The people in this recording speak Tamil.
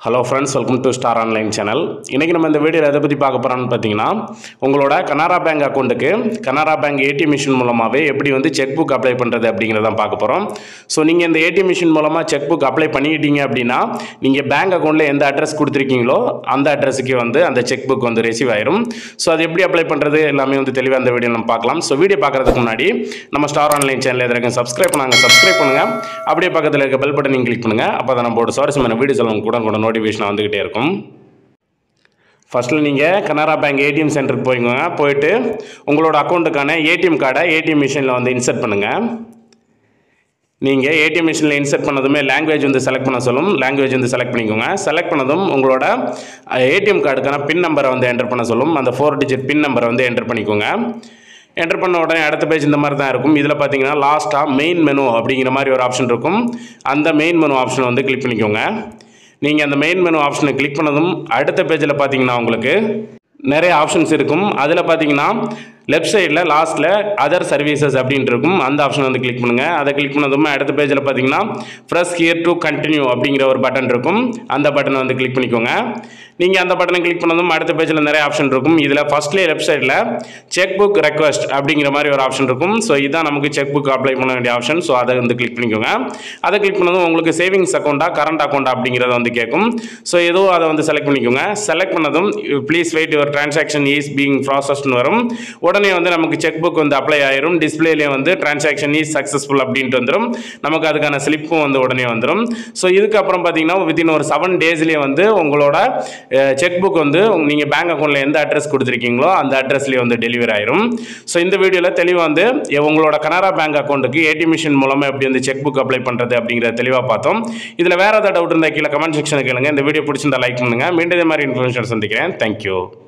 hello friends welcome to Star Online channel இன்றைக்கி நம்ம இந்த வீடியோவில் எதை பற்றி பார்க்க போகிறோம்னு பார்த்தீங்கன்னா உங்களோட கனரா பேங்க் அக்கௌண்ட்டுக்கு கனரா பேங்க் ஏடிஎம் மிஷின் மூலமாகவே எப்படி வந்து செக் புக் அப்ளை பண்ணுறது அப்படிங்கிறத பார்க்க போகிறோம் ஸோ நீங்கள் இந்த ஏடிஎம் மிஷின் மூலமாக செக் புக் அப்ளை பண்ணிக்கிட்டீங்க அப்படின்னா நீங்கள் பேங்க் அக்கௌண்ட்டில் எந்த அட்ரஸ் கொடுத்துருக்கீங்களோ அந்த அட்ரஸுக்கு வந்து அந்த செக் புக் வந்து ரிசீவ் ஆயிரும் ஸோ அது எப்படி அப்ளை பண்ணுறது எல்லாமே வந்து தெளிவாக அந்த வீடியோ நம்ம பார்க்கலாம் ஸோ வீடியோ பார்க்குறதுக்கு முன்னாடி நம்ம ஸ்டார் ஆன்லைன் சேனல் எதிர்க்க சப்ஸ்கிரைப் பண்ணாங்க சப்ஸ்கிரைப் பண்ணுங்கள் அப்படியே பக்கத்தில் இருக்க பெல் பட்டனையும் கிளிக் பண்ணுங்கள் அப்போ தான் நம்ம ஒரு சுவாரஸ்யமான வீடியோஸ் எல்லாம் கூட கூட நோட்டிஃபிகேஷன் வந்துக்கிட்டே இருக்கும் ஃபஸ்ட்டில் நீங்கள் கனரா பேங்க் ஏடிஎம் சென்டருக்கு போய்க்கோங்க போயிட்டு உங்களோட அக்கௌண்ட்டுக்கான ஏடிஎம் கார்டை ஏடிஎம் மிஷினில் வந்து இன்சர்ட் பண்ணுங்கள் நீங்கள் ஏடிஎம் மிஷினில் இன்சர்ட் பண்ணதுமே லாங்குவேஜ் வந்து செலக்ட் பண்ண சொல்லும் லாங்குவேஜ் வந்து செலக்ட் பண்ணிக்கோங்க செலக்ட் பண்ணதும் உங்களோட ஏடிஎம் கார்டுக்கான பின் நம்பரை வந்து என்டர் பண்ண சொல்லும் அந்த ஃபோர் டிஜிட் பின் நம்பரை வந்து என்டர் பண்ணிக்கோங்க என்டர் பண்ண உடனே அடுத்த பேஜ் இந்த மாதிரி தான் இருக்கும் இதில் பார்த்தீங்கன்னா லாஸ்ட்டாக மெயின் மெனு அப்படிங்கிற மாதிரி ஒரு ஆப்ஷன் இருக்கும் அந்த மெயின் மெனு ஆப்ஷனை வந்து கிளிக் பண்ணிக்கோங்க நீங்கள் அந்த மெயின் மெனு ஆப்ஷனை கிளிக் பண்ணதும் அடுத்த பேஜில் பார்த்தீங்கன்னா உங்களுக்கு நிறைய ஆப்ஷன்ஸ் இருக்கும் அதில் பார்த்தீங்கன்னா லெஃப்ட் சைடில் லாஸ்ட்டில் அதர் சர்வீசஸ் அப்படின்ட்டு இருக்கும் அந்த ஆப்ஷன் வந்து கிளிக் பண்ணுங்கள் அதை கிளிக் பண்ணதுமே அடுத்த பேஜில் பார்த்தீங்கன்னா ப்ரெஸ் ஹியர் டு கண்டினியூ அப்படிங்கிற ஒரு பட்டன் இருக்கும் அந்த பட்டனை வந்து கிளிக் பண்ணிக்கோங்க நீங்கள் அந்த பட்டனை கிளிக் பண்ணதும் அடுத்த பேஜில் நிறைய ஆப்ஷன் இருக்கும் இதில் ஃபஸ்ட்லேயே லெஃப்ட் சைடில் செக் புக் ரெக்வஸ்ட் அப்படிங்கிற மாதிரி ஒரு ஆப்ஷன் இருக்கும் ஸோ இதுதான் நமக்கு செக் புக் அப்ளை பண்ண வேண்டிய ஆப்ஷன் ஸோ அதை வந்து கிளிக் பண்ணிக்கோங்க அதை கிளிக் பண்ணதும் உங்களுக்கு சேவிங்ஸ் அக்கௌண்ட்டா கரண்ட் அக்கௌண்ட்டா அப்படிங்கிறத வந்து கேட்கும் ஸோ ஏதோ அதை வந்து செலக்ட் பண்ணிக்கோங்க செலக்ட் பண்ணதும் please wait your transaction is being ப்ராசஸ்ட்னு வரும் உடனே வந்து நமக்கு செக் புக் வந்து அப்ளை ஆயிரும் டிஸ்பிளேலேயே வந்து டிரான்சாக்ஷன் இஸ் சக்ஸஸ்ஃபுல் அப்படின்ட்டு வந்துடும் நமக்கு அதுக்கான ஸ்லிப்பும் வந்து உடனே வந்துடும் ஸோ இதுக்கப்புறம் பார்த்தீங்கன்னா வித்தின் ஒரு செவன் டேஸ்லேயே வந்து உங்களோட செக் புக் வந்து நீங்கள் பேங்க் அக்கௌண்ட்டில் எந்த அட்ரஸ் கொடுத்துருக்கீங்களோ அந்த அட்ரஸ்லேயே வந்து டெலிவரி ஆயிரும் ஸோ இந்த வீடியோவில் தெளிவாக வந்து எ- உங்களோட கனரா பேங்க் அக்கௌண்ட்டுக்கு ஏடிஎம் மிஷின் மூலமாக எப்படி வந்து செக் புக் அப்ளை பண்ணுறது அப்படிங்கிறத தெளிவாக பார்த்தோம் இதில் வேறு ஏதாவது டவுட் இருந்தால் கீழே கமெண்ட் செக்ஷனுக்கு கேளுங்க இந்த வீடியோ பிடிச்சிருந்தா லைக் பண்ணுங்கள் மீண்டும் இதே மாதிரி இன்ஃபர்மேஷன் சந்திக்கிறேன் தேங்க்யூ